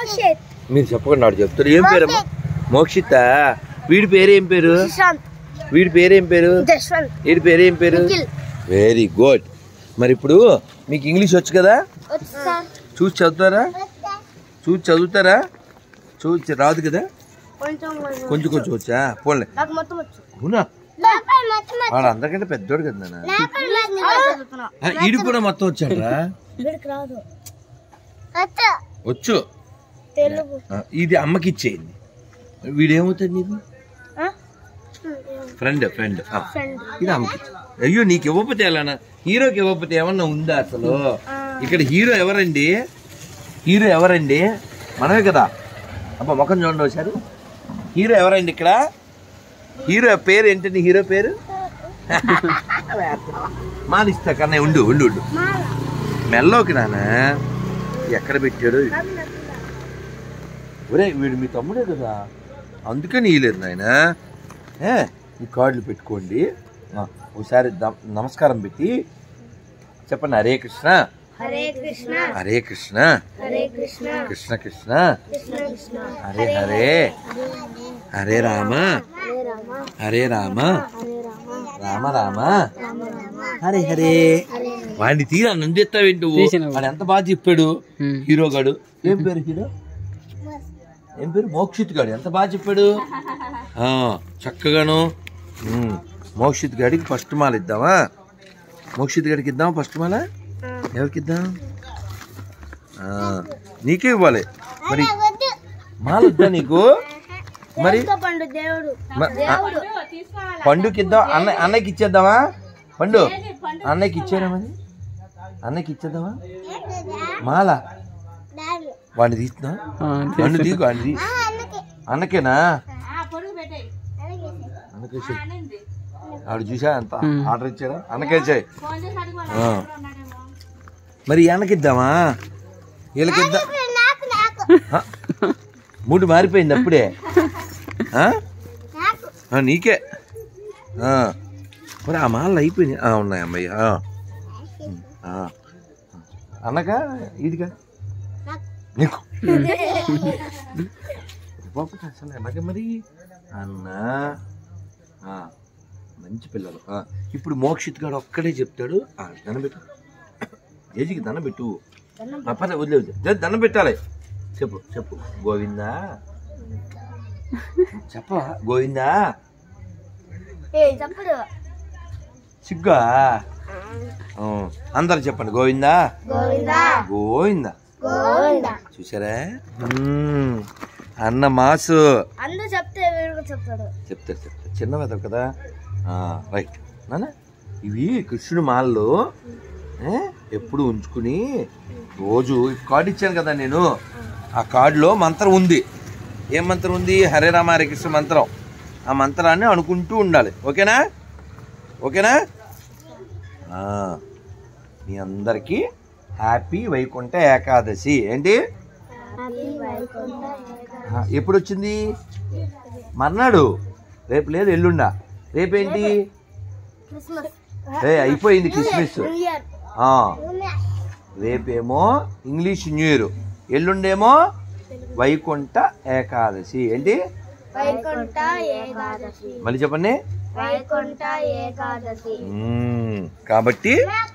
మోక్షిత్ మీరు చెప్పకుండా వాడు చెప్తారు ఏం పేరమ్మా మోక్షిత వీడి పేరు ఏం పేరు సుశాంత్ వీడి పేరు ఏం పేరు జశ్వంత్ వీడి పేరు ఏం పేరు నిఖిల్. వెరీ గుడ్ మరి ఇప్పుడు మీకు ఇంగ్లీష్ వచ్చు కదా చూసి చదువుతారా చూసి చదువుతారా చూసి రాదు కదా కొంచెం కొంచెం కొంచెం వచ్చా పోన్లే నాకు మొత్తం వచ్చు అవునా వాడు అందరికంటే పెద్దోడు కదా నాన్న చదువుతున్నా ఆ, ఈడు కూడా మొత్తం వచ్చాడ్రా వీడికి రాదు వచ్చు తెలుగు ఆ, ఇది అమ్మకి ఇచ్చేయండి వీడేమవుతాడు నీకు ఫ్రెండ్ ఫ్రెండ్ ఫ్రెండ్ ఇది అమ్మకి ఇచ్చే. అయ్యో నీకు ఇవ్వకపోతే ఎలానా హీరోకి ఇవ్వకపోతే ఏమన్నా ఉందా అసలు ఇక్కడ హీరో ఎవరండి హీరో ఎవరండి మనమే కదా అబ్బా ముఖం చూడండి ఒకసారి హీరో ఎవరండి ఇక్కడ హీరో పేరు ఏంటండి హీరో పేరు మానిస్తా కన్నా ఉండు ఉండు ఉండు మెల్లోకి నాన్న ఎక్కడ పెట్టాడు ఒరే వీడు మీ తమ్ముడే కదా అందుకని ఇయలేదు నాయన ఏ ఈ కార్డులు పెట్టుకోండి ఆ, ఒకసారి ద- నమస్కారం పెట్టి చెప్పండి హరే కృష్ణ హరే కృష్ణ హరే కృష్ణ హరే కృష్ణ కృష్ణ కృష్ణ కృష్ణ కృష్ణ హరే హరే హరే రామ హరే రామ హరే రామ హరే రామ రామ రామ రామ రామ హరే హరే వాడిని తీరా నందిస్తావేంటి నువ్వు వాడు ఎంత బాగా చెప్పాడు హీరో గాడు ఏం పేరు హీరో ఏం పేరు మోక్షిత్ గాడు ఎంత బాగా చెప్పాడు ఆ, చక్కగాను ఉమ్, మోక్షిత్ గాడికి ఫస్ట్ మాల ఇద్దామా మోక్షిత్ గాడికి ఇద్దామా ఫస్ట్ మాల ఎవరికి ఇద్దాం ఆ, నీకే ఇవ్వాలి మరి మాల ఇద్దా నీకు మరి పండు దేవుడు మ- ఆ, పండుకి ఇద్దాం అన్న అన్నకి ఇచ్చేద్దామా పండు అన్నకి ఇచ్చేరా మరి అన్నకి ఇచ్చేద్దామా మాల వాడిని తీస్తున్నా పండు తీకు వాడిని తీ అన్నకేనా అన్నకేసి ఆడు చూసా అంత ఆర్డర్ ఇచ్చాడా అన్నకేసాయి మరి అన్నకిద్దామా వీళ్ళకిద్దా హ? మూడు మారిపోయింది అప్పుడే ఆ? ఆ, నీకే ఆ. మరి ఆ మాలలు అయిపోయినాయి ఆ, ఉన్నాయి అమ్మాయి ఆ. ఆ. అన్నకా ఇదిగా నీకు బాబు అసలు ఎలాగ మరి అన్న ఆ, మంచి పిల్లలు ఆ, ఇప్పుడు మోక్షిత్ గాడు ఒక్కడే చెప్తాడు ఆ, దండం పెట్టు ఏజికి దండం పెట్టు ఆ, పద వదిలే వదిలే. జర దండం పెట్టాలి చెప్పు చెప్పు గోవిందా చెప్పవా గోవిందా ఏ చప్పుడు సిగ్గా ఆ, అందరు చెప్పండి గోవిందా గోవిందా గోవిందా గోవిందా చూసారా మ్మ్. అన్న మాసు అందరూ చెప్తే వీడు కూడా చెప్తాడు చెప్తారు చెప్తారు చిన్న వెదవు కదా ఆ, రైట్ నాన్న ఇవి కృష్ణుడి మాలలో ఏ, ఎప్పుడు ఉంచుకుని రోజు ఈ కార్డు ఇచ్చాను కదా నేను ఆ కార్డులో మంత్రం ఉంది ఏం మంత్రం ఉంది హరే రామ హరే కృష్ణ మంత్రం ఆ మంత్రాన్ని అనుకుంటూ ఉండాలి ఓకేనా ఓకేనా ఆ, మీ అందరికీ హ్యాపీ వైకుంఠ ఏకాదశి ఏంటి ఆ, ఎప్పుడు వచ్చింది మర్నాడు రేపు లేదు ఎల్లుండా రేపేంటి క్రిస్మస్ ఏ అయిపోయింది క్రిస్మస్ న్యూ ఇయర్ ఆ, రేపేమో ఇంగ్లీష్ న్యూ ఇయర్ ఎల్లుండేమో వైకుంఠ ఏకాదశి ఏంటి వైకుంఠ ఏకాదశి మళ్ళీ చెప్పండి వైకుంఠ ఏకాదశి మ్మ్. కాబట్టి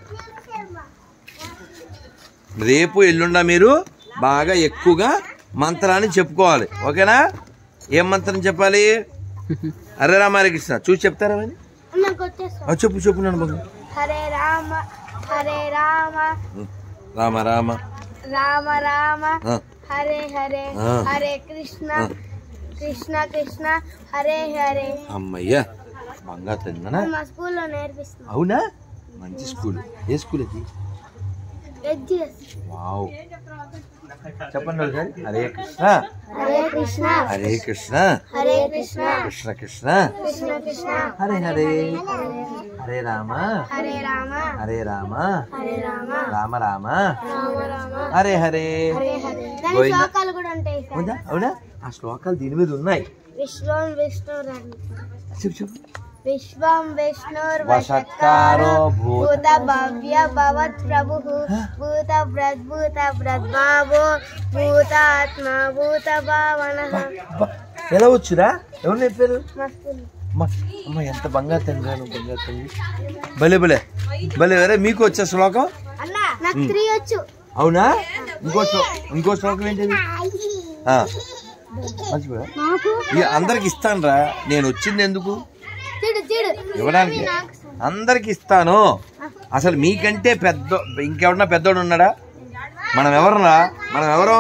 రేపు ఎల్లుండా మీరు బాగా ఎక్కువగా మంత్రాన్ని చెప్పుకోవాలి ఓకేనా ఏం మంత్రం చెప్పాలి హరే రామ హరే కృష్ణ చూసి చెప్తారా మరి నాకు వచ్చేస్తా ఆ, చెప్పు చెప్పు నన్ను బాగా హరే రామ హరే రామ రామ రామ రామ రామ ఆ, హరే హరే ఆ. హరే కృష్ణ ఆ. కృష్ణ కృష్ణ హరే హరే అమ్మయ్యా బంగా తిన్నానా మా స్కూల్లో నేర్పిస్తున్నాం అవునా మంచి స్కూల్ ఏ స్కూల్ అది ఎడ్జిఎస్ వావ్ చెప్పండి ఒకసారి హరే కృష్ణ హరే కృష్ణ హరే కృష్ణ హరే కృష్ణ కృష్ణ కృష్ణ కృష్ణ కృష్ణ హరే హరే హరే రామ హరే రామ హరే రామ హరే రామ రామ రామ రామ రామ హరే హరే హరే హరే దాని గోవింద. శ్లోకాలు కూడా ఉంటాయి సార్ అవునా అవునా ఆ శ్లోకాలు దీని మీద ఉన్నాయి విష్ణు విష్ణు రండి చెప్పు చెప్పు విశ్వం విష్ణుర్ వషత్కారో భూత భూత భవ్య భవత్ ప్రభు భూత ప్రద్భూత ప్రద్భావో భూతాత్మ భూత భావన అబ్బా, ఎలా వచ్చురా ఎవరు నేర్పారు మస్తు అమ్మ అమ్మ ఎంత బంగారు తండ్రి నువ్వు బంగారు తండ్రి భలే భలే భలే వేరే మీకు వచ్చే శ్లోకం అన్నా నాకు త్రీ వచ్చు అవునా ఇంకో శ్లో- ఇంకో శ్లోకం ఏంటిది ఆ, మర్చిపోయా నాకు ఇక అందరికి ఇస్తానురా నేను వచ్చింది ఎందుకు చిడు చిడు ఇవ్వడానికి అందరికి ఇస్తాను అసలు మీకంటే పెద్ద ఇంకెవడన్నా పెద్దోడు ఉన్నాడా మనం ఎవరురా మనం ఎవరు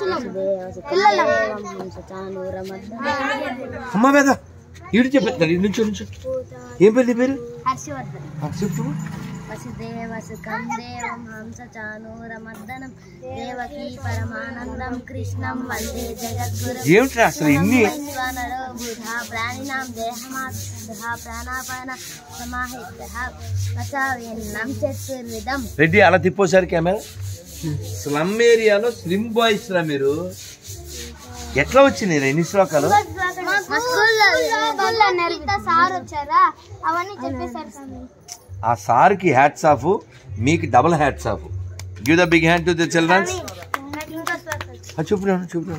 అమ్మ వేద ఈడు చెప్పేస్తాడు ఇటు నుంచో నుంచో ఏం పేరు నీ పేరు హర్షవర్ధన్ ఆ, చెప్పు వసుదేవ సుఖం దేవం హంస చానూరమర్దనం దేవకీ పరమానందం కృష్ణం వందే జగద్గురు ఏమిట్రా అసలు ఇన్ని వైశ్వానరో బుధా ప్రాణినాం దేహమాత్మ ప్రాణాపాన సమాహిత పచావేన్నం చతుర్విధం రెడ్డి అలా తిప్పోసారి కెమెరా స్లమ్ ఏరియాలో స్లిమ్ బాయ్స్ రా మీరు ఎట్లా వచ్చినాయి ఎన్ని శ్లోకాలు మా స్కూల్లో నేర్పితే సార్ వచ్చారా అవన్నీ చెప్పేశారు ఆ సార్కి హ్యాట్స్ ఆఫ్ మీకు double hats off give the big hand to the childrens నాకు ఇంకా చూపు చూపు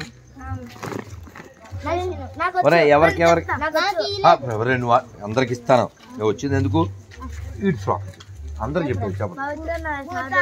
నాకు ఒరే ఎవరికి ఎవరికి నాకు ఎవరే నువ్వు అందరికి ఇస్తాను నువ్వు వచ్చింది ఎందుకు ఇట్ ఫ్రాక్ అందరికి చెప్పారు చెప్పండి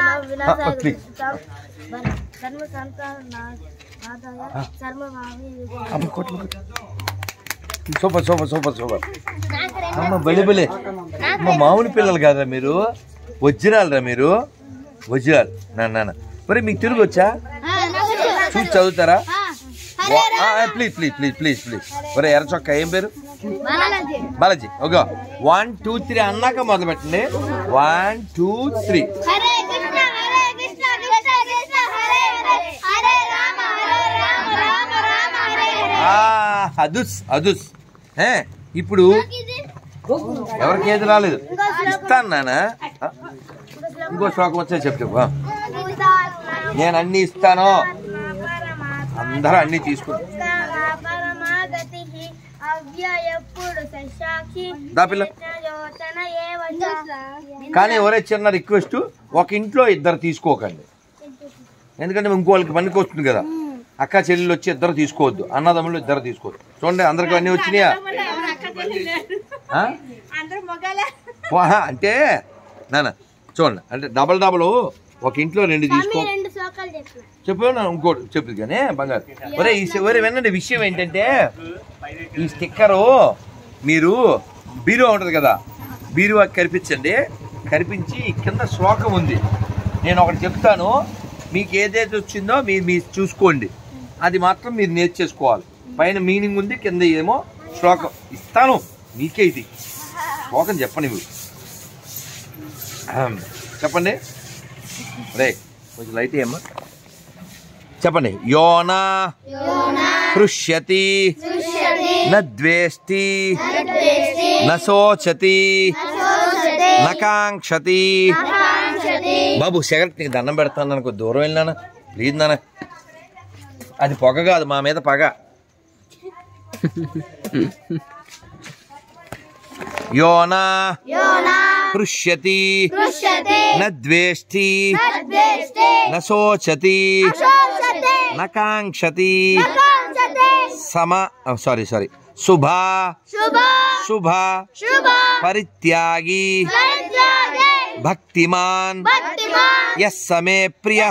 అమ్మ కొట్టు కొట్టు. సూపర్ సూపర్ సూపర్ సూపర్ అమ్మ బలి బలి అమ్మ మామూలు పిల్లలు కాదురా మీరు వజ్రాలరా మీరు వజ్రాలు నా నాన్న మరి మీకు తిరిగి వచ్చా చూసి చదువుతారా please please please please please ఒరే ఎర్ర చొక్క ఏం పేరు Balaji okay one two three అన్నాక మొదలు పెట్టండి one two three Hare Krishna Hare Krishna Krishna Krishna Hare Hare Hare Rama Hare Rama Rama Rama Hare Hare అదుస్ అదుస్ ఏ ఇప్పుడు ఎవరికి ఏది రాలేదు ఇస్తాను నాన్న ఆ, ఇంకో శ్లోకం వచ్చే చెప్పు చెప్పు ఆ. నేను అన్ని ఇస్తాను అందరూ అన్ని తీసుకుంటారు పరమాగతి అవ్యయప్పుడు సాక్షి దా పిల్ల యోచన కానీ ఎవరే చిన్న రిక్వెస్ట్ ఒక ఇంట్లో ఇద్దరు తీసుకోకండి ఎందుకంటే ఇంకోళ్ళకి పనికి వస్తుంది కదా అక్క చెల్లెలు వచ్చి ఇద్దరు తీసుకోవద్దు అన్నదమ్ములు ఇద్దరు తీసుకోవద్దు చూడండి అందరికి అన్ని వచ్చినాయా ఆ? వా, అంటే నాన్న చూడండి అంటే డబల్ డబల్ ఒక ఇంట్లో రెండు తీసుకో రెండు శ్లోకాలు చెప్పిన చెప్పు నా ఇంకోటి చెప్పు కానీ బంగారు ఒరే ఈ ఒరే వినండి విషయం ఏంటంటే ఈ స్టిక్కరు మీరు బీరువా ఉంటుంది కదా బీరువా కనిపించండి కనిపించి కింద శ్లోకం ఉంది నేను ఒకటి చెప్తాను మీకు ఏదైతే వచ్చిందో మీరు మీరు చూసుకోండి అది మాత్రం మీరు నేర్చేసుకోవాలి పైన మీనింగ్ ఉంది కింద ఏమో శ్లోకం ఇస్తాను మీకే ఇది శ్లోకం చెప్పండి మీరు అహం. చెప్పండి రే కొంచెం లైట్ అమ్మా చెప్పండి యోనా హృష్యతి నద్వేష్టి నశోచతి నకాంక్షతి బాబు సిగరెట్ నీకు దండం పెడతాను నాకు దూరం వెళ్ళినానా ప్లీజ్ నాన్న అది పొగ కాదు మా మీద పగ యోనా హృష్యతి నద్వేష్టి నశోచతి నకాంక్షతి సమ సారీ సారీ శుభ శుభ పరిత్యాగి భక్తిమాన్ ఎస్ సమే ప్రియ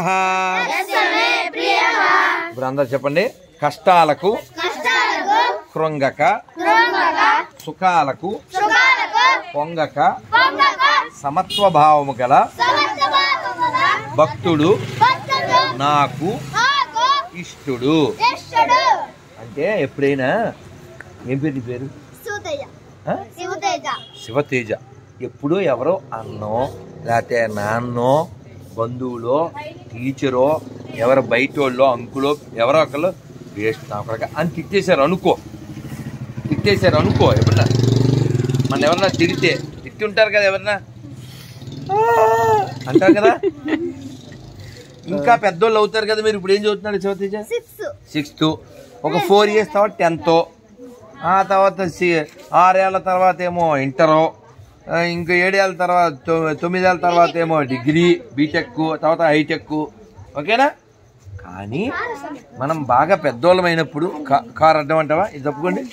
ఇప్పుడు అందరు చెప్పండి కష్టాలకు కృంగక సుఖాలకు పొంగక సమత్వ భావము గల భక్తుడు నాకు ఇష్టుడు అంటే ఎప్పుడైనా ఏం పేరు నీ పేరు ఆ? శివతేజ ఎప్పుడో ఎవరో అన్నో లేకపోతే నాన్నో బంధువులో టీచరో ఎవరో బయట వాళ్ళో అంకులో ఎవరో ఒకళ్ళు వేస్ట్ నా కొడక అని తిట్టేశారు అనుకో తిట్టేశారు అనుకో ఎవరన్నా మన ఎవరన్నా తిడితే తిట్టి ఉంటారు కదా ఎవరన్నా "ఆ" అంటారు కదా ఇంకా పెద్దోళ్ళు అవుతారు కదా మీరు ఇప్పుడు ఏం చదువుతున్నారు శివతేజ సిక్స్ సిక్స్త్ ఒక ఫోర్ ఇయర్స్ తర్వాత టెన్త్ ఆ తర్వాత సి- ఆరేళ్ల తర్వాత ఏమో ఇంటరు ఆ, ఇంకా ఏడేళ్ళ తర్వాత తొ- తొమ్మిదేళ్ళ తర్వాత ఏమో డిగ్రీ బీటెక్ తర్వాత హైటెక్ ఓకేనా కానీ మనం బాగా పెద్దోళ్ళమైనప్పుడు కా- కార్ అడ్డం అంటావా ఇది తప్పుకోండి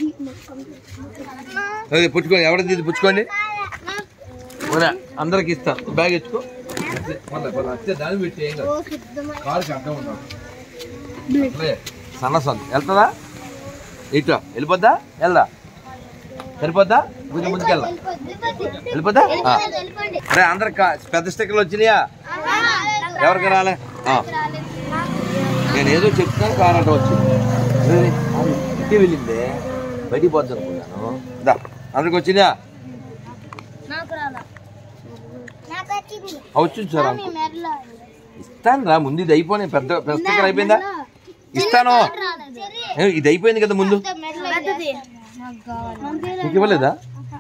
అదే పుచ్చుకోండి ఎవరిది ఇది పుచ్చుకోండి ఓనా అందరికి ఇస్తాను బ్యాగ్ ఎత్తుకో మళ్ళీ, మళ్ళీ అంతే దాన్ని పెట్టి ఏం కాదు కారుకి అడ్డం ఉన్నాడు అట్లే, సన్న సన్న వెళ్తుందా ఇట్లా వెళ్ళిపోద్దా వెళ్దా సరిపోద్దా కొంచెం ముందుకెళ్దా వెళ్ళిపోద్దా ఆ. అరే అందరికి కా- పెద్ద స్టిక్కర్లు వచ్చినాయా ఎవరికి రాలే ఆ. నేను ఏదో చెప్తాను కారు అడ్డం వచ్చింది అరే, అది ఇంటికి వెళ్ళిందే బయటికి పోద్ది అనుకున్నాను దా అందరికి వచ్చినాయా నాకు రాలా నాకు వచ్చింది వచ్చింది సార్ మీ మెడలో ఇస్తాను రా ముందు ఇది అయిపోయి పెద్ద పెద్ద స్టిక్కర్ అయిపోయిందా ఇస్తాను ఏ, ఇది అయిపోయింది కదా ముందు పెద్దది నాకు కావాలి నీకు ఇవ్వలేదా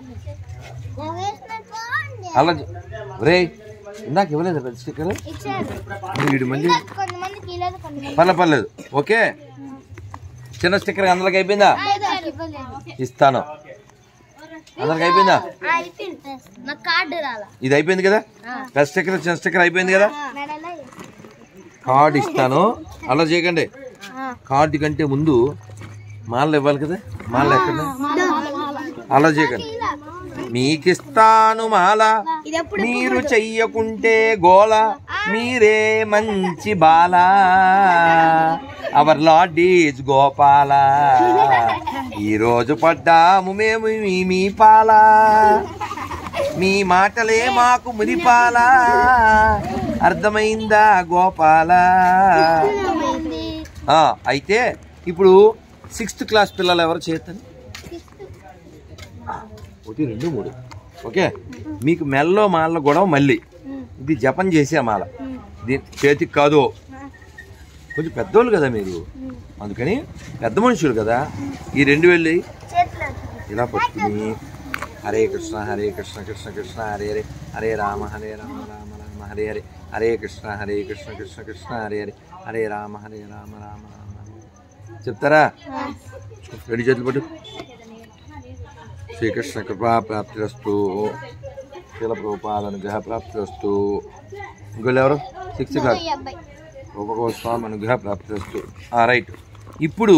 అలా రే ఇందాక ఇవ్వలేదా పెద్ద స్టిక్కర్ ఇచ్చారు వీడు మళ్ళీ కొంతమందికి ఇవ్వలేదు కొంతమంది పర్లేదు పర్లేదు ఓకే చిన్న స్టిక్కర్ అందరికి అయిపోయిందా ఇవ్వలేదు ఇస్తాను అందరికి అయిపోయిందా అయిపోయింది నాకు కార్డు రాలా ఇది అయిపోయింది కదా పెద్ద స్టిక్కర్ చిన్న స్టిక్కర్ అయిపోయింది కదా మెడలో కార్డు ఇస్తాను అలా చేయకండి కార్డు కంటే ముందు మాలలు ఇవ్వాలి కదా మాల ఎక్కడ అలా చేయకండి మీకిస్తాను మాల ఇది ఎప్పుడు మీరు చెయ్యకుంటే గోల మీరే మంచి బాల అవర్ లార్డ్ ఈజ్ గోపాల ఈ రోజు పడ్డాము మేము మీ మీ పాల మీ మాటలే మాకు మురిపాల అర్థమైందా గోపాల ఆ, అయితే ఇప్పుడు సిక్స్త్ క్లాస్ పిల్లలు ఎవరు చేతని ఒకటి రెండు మూడు ఓకే మీకు మెల్లో మాల గొడవ మళ్ళీ ఇది జపం చేసే మాల దీని చేతికి కాదు కొంచెం పెద్దోళ్ళు కదా మీరు అందుకని పెద్ద మనుషులు కదా ఈ రెండు వెళ్ళి చేతిలో ఇలా పట్టుకుని హరే కృష్ణ హరే కృష్ణ కృష్ణ కృష్ణ హరే హరే హరే రామ హరే రామ రామ రామ హరే హరే హరే కృష్ణ హరే కృష్ణ కృష్ణ కృష్ణ హరే హరే హరే రామ హరే రామ రామ రామ హరే హరే. చెప్తారా రెండు చేతులు పట్టు శ్రీకృష్ణ కృపా ప్రాప్తిరస్తు శీల ప్రభుపాద అనుగ్రహ ప్రాప్తిరస్తు ఇంకోళ్ళు ఎవరు సిక్స్త్ క్లాస్ ఈ అబ్బాయి రూపగోస్వామి అనుగ్రహ ప్రాప్తిరస్తు ఆ రైట్ ఇప్పుడు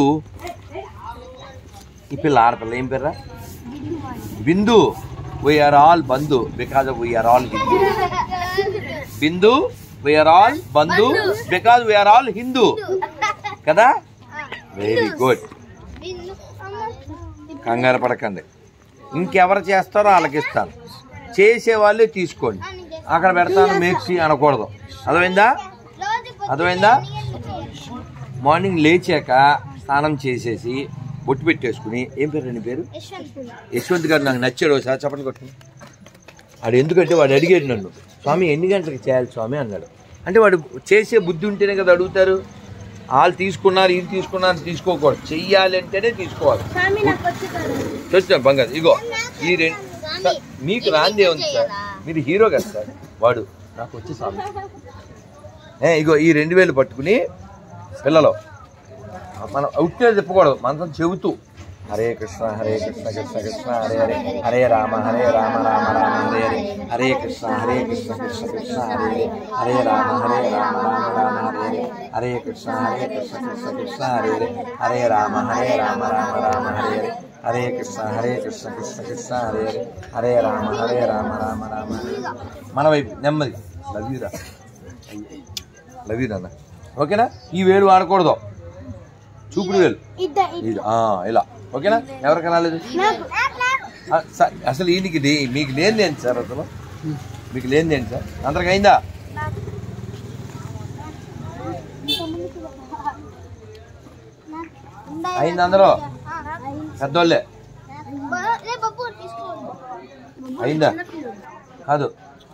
ఈ పిల్ల ఆడపిల్ల ఏం పేర్రా బిందు వీఆర్ ఆల్ బంధు because we are all Hindu Bindu we are all బంధు బికాజ్ వీఆర్ ఆల్ హిందూ కదా వెరీ గుడ్ నిన్ను అమ్మ కంగారు పడకండి ఇంకెవరు చేస్తారో వాళ్ళకి ఇస్తాను చేసే వాళ్ళే తీసుకోండి అక్కడ పెడతాను మేక్సి అనకూడదు అర్థమైందా రోజు అర్థమైందా మార్నింగ్ లేచాక స్నానం చేసేసి బొట్టు పెట్టేసుకుని ఏం పేరు నీ పేరు యశ్వంత్ యశ్వంత్ గారు నాకు నచ్చాడు ఒకసారి చప్పట్లు కొట్టు వాడు ఎందుకంటే వాడు అడిగాడు నన్ను స్వామి ఎన్ని గంటలకు చేయాలి స్వామి అన్నాడు అంటే వాడు చేసే బుద్ధి ఉంటేనే కదా అడుగుతారు వాళ్ళు తీసుకున్నారు ఇది తీసుకున్నారు తీసుకోకూడదు చెయ్యాలి అంటేనే తీసుకోవాలి స్వామి నాకు వచ్చుతారు చూసిన బంగారు ఇగో ఈ రెండు సార్, మీకు రాందే ఉంది సార్ మీరు హీరో కదా సార్ వాడు నాకు వచ్చి స్వామి ఏ ఇగో ఈ రెండు వేలు పట్టుకుని పిల్లలు మనం అవుట్నే చెప్పకూడదు మనతో చెబుతూ హరే కృష్ణ హరే కృష్ణ కృష్ణ కృష్ణ హరే హరే హరే రామ హరే రామ రామ రామ హరే హరే హరే కృష్ణ హరే కృష్ణ కృష్ణ కృష్ణ హరే హరే హరే రామ హరే రామ రామ రామ హరే హరే హరే కృష్ణ హరే కృష్ణ కృష్ణ కృష్ణ హరే హరే హరే రామ హరే రామ రామ రామ హరే హరే హరే కృష్ణ హరే కృష్ణ కృష్ణ కృష్ణ హరే హరే హరే రామ హరే రామ రామ రామ హరే హరే. మన వైపు నెమ్మది లవ్యూరా లవ్ యూ నాన్న ఓకేనా ఈ వేలు వాడకూడదు చూపుడు వేలు ఇద్దరు ఇది ఆ, ఇలా ఓకేనా ఎవరికి రాలేదు నాకు ఆ, స- అసలు ఈయనకి దే- మీకు లేనిది ఏంటి సార్ అసలు మీకు లేనిది ఏంటి సార్ అందరికి అయిందా అయింది అందరూ పెద్దోళ్ళే రే బబ్బు తీసుకోండి అయిందా కాదు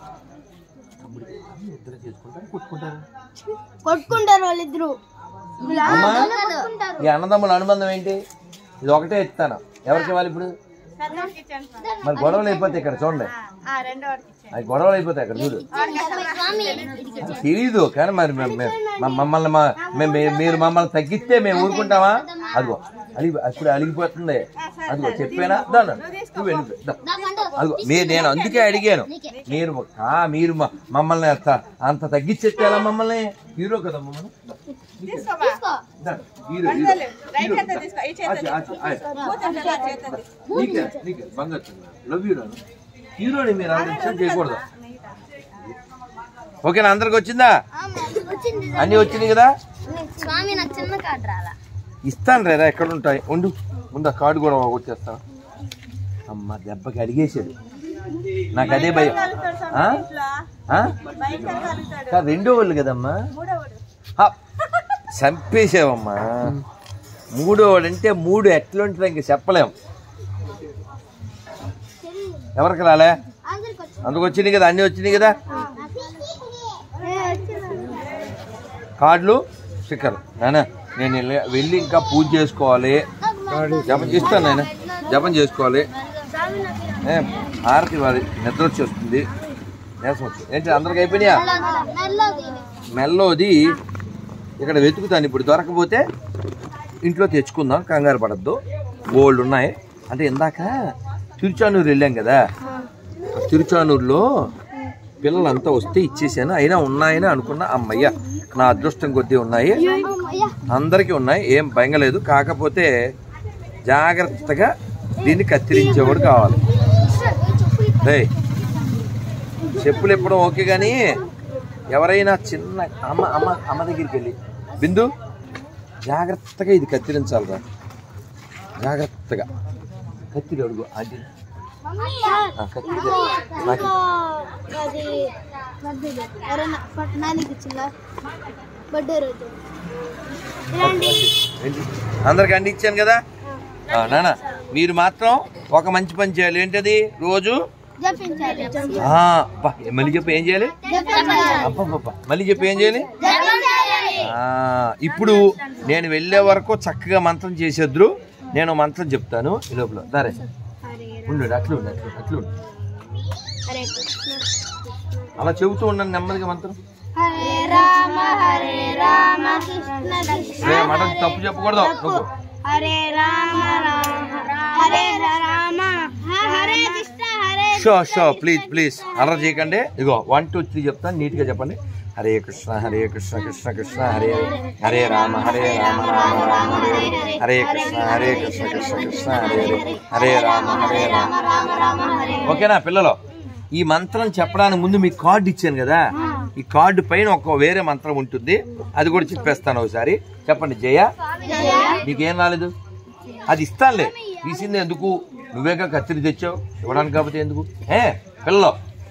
ఇద్దరు చేసుకుంటారు కొట్టుకుంటారు కొట్టుకుంటారు వాళ్ళిద్దరు అమ్మా కొట్టుకుంటారు ఈ అన్నదమ్ముల అనుబంధం ఏంటి ఇది ఒకటే ఇస్తాను ఎవరికి ఇవ్వాలి ఇప్పుడు మరి గొడవలు అయిపోతే ఇక్కడ చూడండి అది గొడవలు అయిపోతాయి అక్కడ చూడు తెలీదు కానీ మరి మే- మే- మ- మమ్మల్ని మా- మే- మే- మీరు మమ్మల్ని తగ్గిస్తే మేము ఊరుకుంటామా అదిగో అలిగి అప్పుడు అలిగిపోతుంది అదిగో చెప్పానా దాని నువ్వు వెళ్ళి దా. అదిగో మీ నేను అందుకే అడిగాను మీరు ఆ, మీరు మ- మమ్మల్ని అంత అంత తగ్గించేస్తే ఎలా మమ్మల్ని హీరో కదా మమ్మల్ని దా, హీరో హీరో హీరో దా. ఆచి, ఆచి, ఆచి. నీకే నీకే బంగారు లవ్ యూ రాను హీరోని మీరు అంత ఇన్సల్ట్ చేయకూడదు ఓకేనా అందరికి వచ్చిందా వచ్చింది అన్ని వచ్చినాయి కదా స్వామి నాకు చిన్న కార్డు రాలా ఇస్తాను రేరా ఎక్కడ ఉంటాయి ఉండు ముందు ఆ కార్డు కూడా వచ్చేస్తాను అమ్మ దెబ్బకి అడిగేసాడు నాకు అదే భయం ఆ? ఆ? కాదు, రెండో వాళ్ళు కదమ్మా హ, చంపేసావమ్మా మూడో వాడు అంటే మూడు ఎట్లా ఉంటుందో ఇంక చెప్పలేం ఎవరికి రాలే అందరికి వచ్చింది అందుకు వచ్చినాయి కదా అన్ని వచ్చినాయి కదా కార్డులు స్టిక్కర్లు నాన్న నేను వెళ్ళి- వెళ్ళి ఇంకా పూజ చేసుకోవాలి జపం చేస్తాను నాయన జపం చేసుకోవాలి ఏ, హారతి ఇవ్వాలి నిద్ర వచ్చేస్తుంది నీరసం వచ్చింది ఏంటి అందరికి అయిపోయినాయా నల్లది మెల్లోది ఇక్కడ వెతుకుతాను ఇప్పుడు దొరకపోతే ఇంట్లో తెచ్చుకుందాం కంగారు పడద్దు గోల్డ్ ఉన్నాయి అంటే ఇందాక తిరుచానూరు వెళ్ళాం కదా ఆ తిరుచానూరులో పిల్లలంతా వస్తే ఇచ్చేసాను అయినా ఉన్నాయని అనుకున్నా అమ్మయ్య నా అదృష్టం కొద్దీ ఉన్నాయి అయ్యా అందరికీ ఉన్నాయి ఏం భయంగలేదు కాకపోతే జాగ్రత్తగా దీన్ని కత్తిరించేవాడు కావాలి రే చెప్పులు ఎప్పుడూ ఓకే కానీ ఎవరైనా చిన్న అమ్మ అమ్మ అమ్మ దగ్గరికి వెళ్ళి బిందు జాగ్రత్తగా ఇది కత్తిరించాలిరా జాగ్రత్తగా కత్తిరి అడుగు అది ఆ, కత్తిరి నాకు అది ఎవరైనా పట్టణానికి ఇచ్చిందా బర్త్డే రోజు ఇలాంటి ఏంటి? అందరికి అందించాను కదా ఆ, నాన్న మీరు మాత్రం ఒక మంచి పని చేయాలి ఏంటది రోజు జపించాలి ఆ, అబ్బా, మళ్ళీ చెప్పు ఏం చేయాలి జపించాలి అబ్బబ్బబ్బా. మళ్ళీ చెప్పు ఏం చేయాలి జపించాలి ఆ, ఇప్పుడు నేను వెళ్ళే వరకు చక్కగా మంత్రం చేసేద్దరు నేను మంత్రం చెప్తాను ఈ లోపల దారే ఉండు అట్లు ఉండు అట్లు అట్లు ఉండు హరే కృష్ణ అలా చెబుతూ ఉండండి నెమ్మదిగా మంత్రం హరే రామ హరే రామ కృష్ణ కృష్ణ రే మాట తప్పు చెప్పకూడదు నువ్వు Hare Rama Rama Hare Rama Hare Krishna Hare show show please please అలర చేయకండి ఇగో వన్ టూ త్రీ చెప్తాను నీట్గా చెప్పండి హరే కృష్ణ హరే కృష్ణ కృష్ణ కృష్ణ హరే హరే హరే రామ హరే రామ రామ రామ హరే హరే హరే కృష్ణ హరే కృష్ణ కృష్ణ కృష్ణ హరే హరే హరే రామ హరే రామ రామ రామ హరే ఓకేనా పిల్లలు ఈ మంత్రం చెప్పడానికి ముందు మీకు కార్డు ఇచ్చాను కదా ఈ కార్డు పైన ఒక వేరే మంత్రం ఉంటుంది అది కూడా చెప్పేస్తాను ఒకసారి చెప్పండి జయ నీకేం రాలేదు అది ఇస్తానులే తీసింది ఎందుకు నువ్వేగా కత్తిరి తెచ్చావు ఇవ్వడానికి కాకపోతే ఎందుకు ఏ పిల్లలు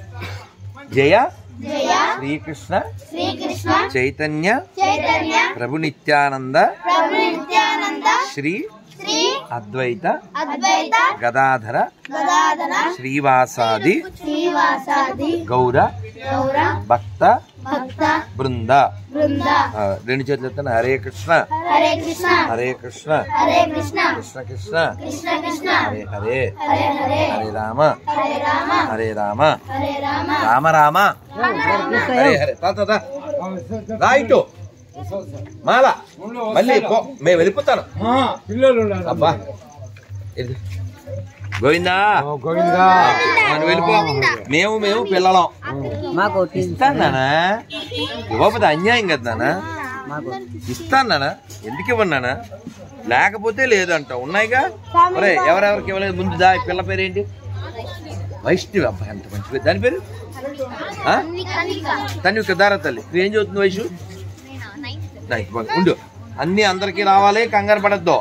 జయ జయ శ్రీకృష్ణ శ్రీకృష్ణ చైతన్య చైతన్య ప్రభు నిత్యానంద ప్రభు నిత్యానంద శ్రీ శ్రీ అద్వైత అద్వైత గదాధర గదాధర శ్రీవాసాది శ్రీవాసాది గౌర గౌర భక్త భక్త బృంద బృంద ఆ, రెండు చేతులు ఎత్తాను హరే కృష్ణ హరే కృష్ణ హరే కృష్ణ హరే కృష్ణ కృష్ణ కృష్ణ కృష్ణ కృష్ణ హరే హరే హరే హరే హరే రామ హరే రామ హరే రామ హరే రామ రామ రామ హరే హరే తా, తా, తా. రా ఇటు మాల మళ్ళీ పో మేము వెళ్ళిపోతాను పిల్లలు ఉన్నారు అబ్బా ఇది. గోవిందా గోవిందా మనం వెళ్ళిపో మేము మేము పిల్లలం మాకు ఇస్తాను నానా ఇవ్వకపోతే అన్యాయం కదా నానా ఇస్తాను నానా ఎందుకు ఇవ్వను లేకపోతే లేదంట ఉన్నాయిగా ఒరే ఎవరెవరికి ఇవ్వలేదు ముందు దా ఈ పిల్ల పేరు ఏంటి వైష్ణవి అబ్బాయి ఎంత మంచి పేరు దాని పేరు ఆ? తన్విక దారా తల్లి నువ్వేం చదువుతుంది వయసు నైట్ బాగా ఉండు అన్ని అందరికి రావాలి కంగారు పడద్దు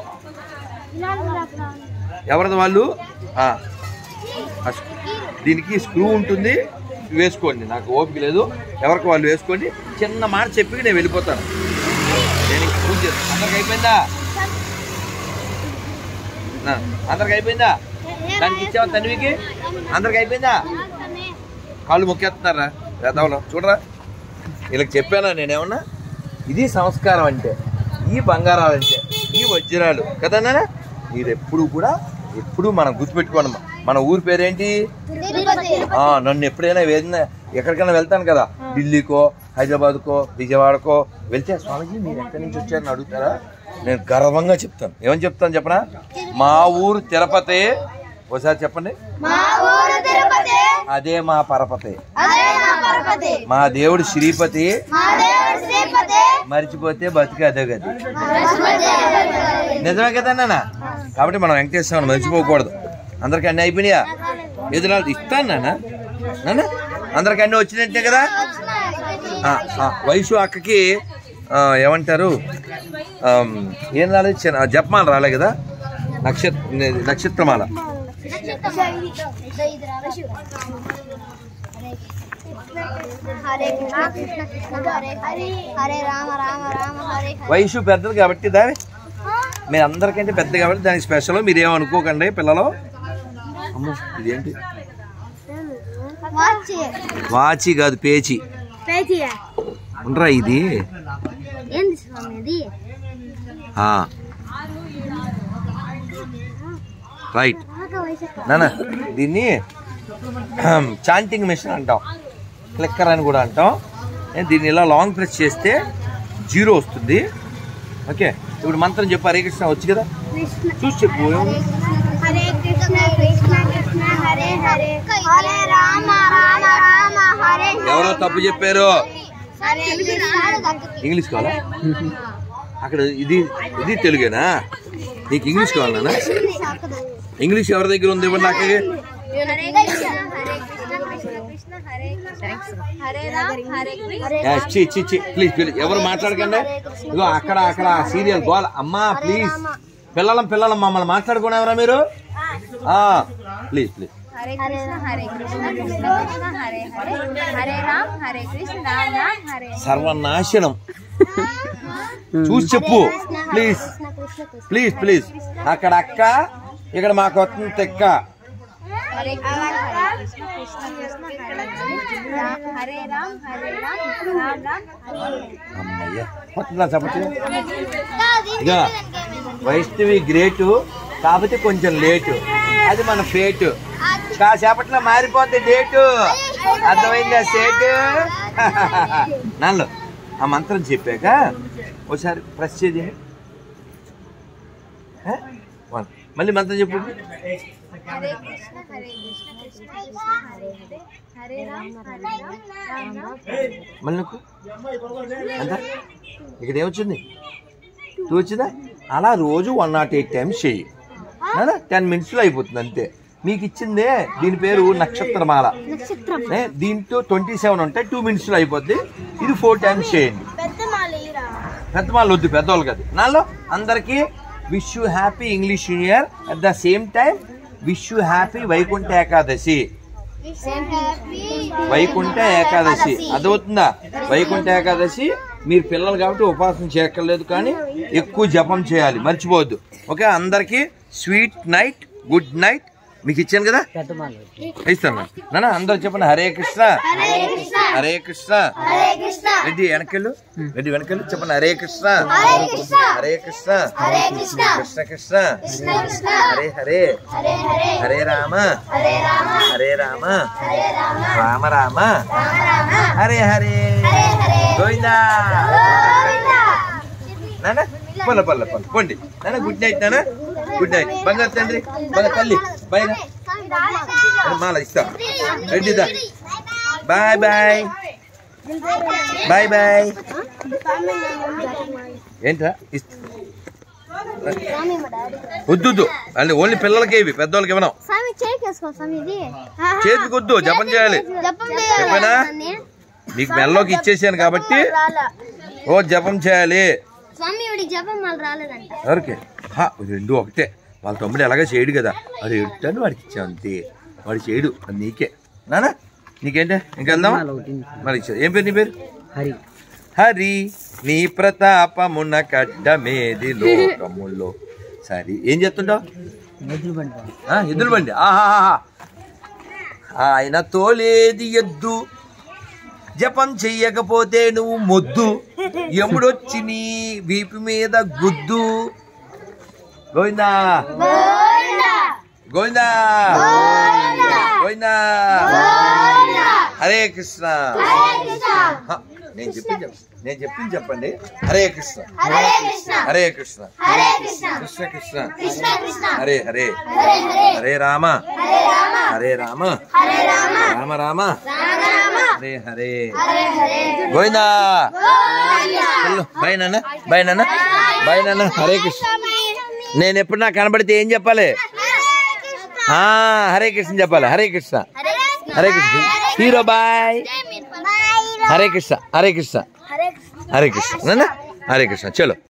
ఎవరిది వాళ్ళు ఆ. ఆ స్క్రూ- దీనికి స్క్రూ ఉంటుంది వేసుకోండి నాకు ఓపిక లేదు ఎవరికి వాళ్ళు వేసుకోండి చిన్న మాట చెప్పి నేను వెళ్ళిపోతాను నేను ఇంక పూజ చేస్తాను అందరికి అయిపోయిందా ఆ, అందరికి అయిపోయిందా దానికి ఇచ్చావా తన్వికి అందరికి అయిపోయిందా కాళ్ళు మొక్కేస్తున్నారా వేదవలో చూడరా వీళ్ళకి చెప్పానా నేనేమన్నా ఇది సంస్కారం అంటే ఈ బంగారాలు అంటే ఈ వజ్రాలు కదా నాన్న మీరు ఎప్పుడు కూడా ఎప్పుడు మనం గుర్తుపెట్టుకోండి మన ఊరి పేరేంటి తిరుపతి ఆ, నన్ను ఎప్పుడైనా ఏదైనా ఎక్కడికైనా వెళ్తాను కదా ఢిల్లీకో హైదరాబాద్కో విజయవాడకో వెళ్తే స్వామిజీ మీరు ఎక్కడి నుంచి వచ్చారని అడుగుతారా నేను గర్వంగా చెప్తాను ఏమని చెప్తాను చెప్పనా మా ఊరు తిరుపతి ఒకసారి చెప్పండి మా ఊరు తిరుపతి అదే మా పరపతి అదే మా పరపతి మా దేవుడు శ్రీపతి మా దేవుడు శ్రీపతి మరిచిపోతే బతికి అదే గది నిజమే కదా నాన్న కాబట్టి మనం వెంకటేశ్వరం మర్చిపోకూడదు అందరికి అన్ని అయిపోయినాయా ఎదురాలు ఇస్తాను నాన్న నాన్న అందరికి అన్ని వచ్చినట్టే కదా ఆ, ఆ, వైషు అక్కకి ఆ, ఏమంటారు ఆమ్, ఏం రాలేదు చిన్న జపమాల రాలే కదా నక్షత్ర నక్షత్రమాల హరే కృష్ణ కృష్ణ కృష్ణ హరే హరే హరే రామ రామ రామ హరే హరే వయసు పెద్దది కాబట్టి దాని మీరు అందరికంటే పెద్ద కాబట్టి దానికి స్పెషల్ మీరు ఏమనుకోకండి పిల్లలు అమ్మో ఇదేంటి వాచి వాచి కాదు పేచి పేచియా ఉండరా ఇది ఏంది స్వామి ఇది ఆ. రైట్ నానా దీన్ని చాంటింగ్ మెషిన్ అంటాం క్లిక్కర్ అని కూడా అంటాం ఏ, దీన్ని ఇలా లాంగ్ ప్రెస్ చేస్తే జీరో వస్తుంది ఓకే ఇప్పుడు మంత్రం చెప్పు హరే కృష్ణ వచ్చు కదా కృష్ణ చూసి చెప్పు హరే కృష్ణ కృష్ణ కృష్ణ హరే హరే హరే రామ రామ రామ హరే ఎవరో తప్పు చెప్పారు హరే కృష్ణ ఇంగ్లీష్ కావాలా అక్కడ ఇది ఇది తెలుగేనా నీకు ఇంగ్లీష్ కావాలనా ఇంగ్లీష్ ఎవరి దగ్గర ఉంది ఇవ్వండి నాకు హరే కృష్ణ హరే కృష్ణ కృష్ణ కృష్ణ హరే హరే రామ హరే కృష్ణ ఏ, చి చి చి ప్లీజ్ ప్లీజ్ ఎవరు మాట్లాడకండి ఇగో అక్కడ అక్కడ సీరియల్ గోల్ అమ్మా ప్లీజ్ పిల్లలం పిల్లలం మమ్మల్ని మాట్లాడుకునేవరా మీరు ఆ ప్లీజ్ ప్లీజ్ హరే కృష్ణ హరే కృష్ణ కృష్ణ కృష్ణ హరే హరే హరే రామ హరే కృష్ణ రామ రామ హరే సర్వనాశనం చూసి చెప్పు ప్లీజ్ ప్లీజ్ ప్లీజ్ అక్కడ అక్క ఇక్కడ మాకు వస్తుంది తెక్క హరే కృష్ణ కృష్ణ కృష్ణ రామ హరే రామ హరే రామ రామ రామ అమ్మయ్య కొత్తదా చెప్పచ్చు ఇక వైష్ణవి గ్రేటు కాకపోతే కొంచెం లేటు అది మన ఫేటు కాసేపట్లో మారిపోతే డేటు అర్థమైందా సేటు నన్ను ఆ మంత్రం చెప్పాక ఒకసారి ప్రెస్ చేది వన్ మళ్ళీ మంత్రం చెప్పు హరే కృష్ణ హరే కృష్ణ కృష్ణ కృష్ణ హరే హరే హరే రామ హరే రామ రామ రామ మళ్ళీ నువ్వు ఎంత ఇక్కడ ఏమొచ్చింది టూ వచ్చిందా అలా రోజు వన్ నాట్ ఎయిట్ టైమ్స్ చెయ్యి టెన్ మినిట్స్లో అయిపోతుంది అంతే మీకు ఇచ్చిందే దీని పేరు నక్షత్రమాల నక్షత్రం ఏ, దీంతో ట్వంటీ సెవెన్ ఉంటాయి టూ మినిట్స్లో అయిపోద్ది ఇది ఫోర్ టైమ్స్ చేయండి పెద్ద మాలీరా పెద్ద వాళ్ళు వద్దు పెద్దవాళ్ళు కాదు నాలో అందరికీ wish you happy English new year at the same time wish you happy Vaikuntha Ekadashi Vaikuntha Ekadashi అదవుతుందా వైకుంఠ ఏకాదశి మీరు పిల్లలు కాబట్టి ఉపాసన చేయక్కర్లేదు కానీ ఎక్కువ జపం చేయాలి మర్చిపోవద్దు ఓకే అందరికీ స్వీట్ నైట్ గుడ్ నైట్ మీకు ఇచ్చాను కదా ఇస్తాను నాన్న అందరు చెప్పండి హరే కృష్ణ హరే కృష్ణ హరే కృష్ణ రెడ్డి వెనకెళ్ళు రెడ్డి వెనకెళ్ళు చెప్పండి హరే కృష్ణ హరే కృష్ణ హరే కృష్ణ హరే కృష్ణ కృష్ణ కృష్ణ కృష్ణ కృష్ణ హరే హరే హరే హరే హరే రామ హరే రామ హరే రామ హరే రామ రామ రామ రామ రామ హరే హరే హరే హరే గోవిందా గోవిందా నాన్న పల్ల పల్ల పల్ల పోండి నాన్న గుడ్ నైట్ నాన్న గుడ్ నైట్ బంగారు తండ్రి బంగారు తల్లి బాయ్ మాల ఇస్తా రెడ్డిదా బాయ్ బాయ్ బాయ్ బాయ్ ఏంట్రా ఇస్తా వద్దు వద్దు అంటే ఓన్లీ పిల్లలకే ఇవి పెద్దోళ్ళకి ఇవ్వను స్వామి చేకేసుకో స్వామి ఇది చేతికి వద్దు జపం చేయాలి జపం చెప్పనా మీకు మెల్లోకి ఇచ్చేసాను కాబట్టి ఓ జపం చేయాలి స్వామి వీడికి జపం మళ్ళీ రాలేదంట ఎవరికి హా, రెండు ఒకటే వాళ్ళ తమ్ముడు ఎలాగో చేయడు కదా వాడు ఎడుతాను వాడికి ఇచ్చాం అంతే వాడు చేయడు అది నీకే నానా నీకేంటే ఇంకెళ్దామా మరి ఇచ్చా ఏం పేరు నీ పేరు హరి హరి నీ ప్రతాపమున కడ్డమేది లోకములో సరే ఏం చేస్తుంటావు ఎద్దులు బండి ఆ, ఎద్దుల బండి ఆహాహా ఆయన తోలేది ఎద్దు జపం చెయ్యకపోతే నువ్వు మొద్దు ఎముడొచ్చి నీ వీపు మీద గుద్దు గోవిందా గోవిందా గోవిందా హరే కృష్ణ హ, నేను చెప్పింది చెప్పండి నేను చెప్పింది చెప్పండి హరే కృష్ణ హరే కృష్ణ హరే కృష్ణ హరే కృష్ణ కృష్ణ కృష్ణ కృష్ణ కృష్ణ హరే హరే హరే హరే హరే రామ హరే రామ హరే రామ హరే రామ రామ రామ రామ రామ హరే హరే హరే హరే గోవిందా గోవిందా వెళ్ళు. బాయ్ నాన్న బాయ్ నాన్న బాయ్ నాన్న హరే కృష్ణ నేను ఎప్పుడు నాకు కనబడితే ఏం చెప్పాలి ఆ హరే కృష్ణ చెప్పాలి హరే కృష్ణ హరే కృష్ణ హీరో బాయ్ హరే కృష్ణ హరే కృష్ణ హరే కృష్ణ హరే కృష్ణ నాన్న హరే కృష్ణ చలో